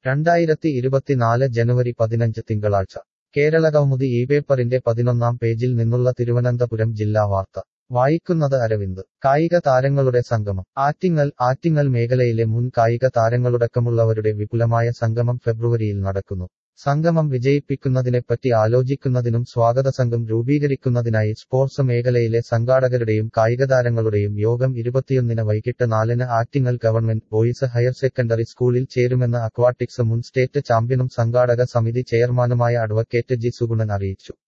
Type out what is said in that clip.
രണ്ടായിരത്തി ഇരുപത്തിനാല് ജനുവരി പതിനഞ്ച് തിങ്കളാഴ്ച കേരളകൗമുദി ഈ പേപ്പറിന്റെ പതിനൊന്നാം പേജിൽ നിന്നുള്ള തിരുവനന്തപുരം ജില്ലാ വാർത്ത വായിക്കുന്നത് അരവിന്ദ് കായിക താരങ്ങളുടെ സംഗമം ആറ്റിങ്ങൽ ആറ്റിങ്ങൽ മേഖലയിലെ മുൻ കായിക താരങ്ങളടക്കമുള്ളവരുടെ വിപുലമായ സംഗമം ഫെബ്രുവരിയിൽ നടക്കുന്നു സംഗമം വിജയിപ്പിക്കുന്നതിനെപ്പറ്റി ആലോചിക്കുന്നതിനും സ്വാഗത സംഘം രൂപീകരിക്കുന്നതിനായി സ്പോർട്സ് മേഖലയിലെ സംഘാടകരുടെയും കായികതാരങ്ങളുടെയും യോഗം ഇരുപത്തിയൊന്നിന് വൈകിട്ട് നാലിന് Attingal government boys higher secondary സ്കൂളിൽ ചേരുമെന്ന് അക്വാട്ടിക്സ് മുൻ സ്റ്റേറ്റ് ചാമ്പ്യനും സംഘാടക സമിതി ചെയർമാനുമായ അഡ്വക്കേറ്റ് ജി സുഗുണൻ അറിയിച്ചു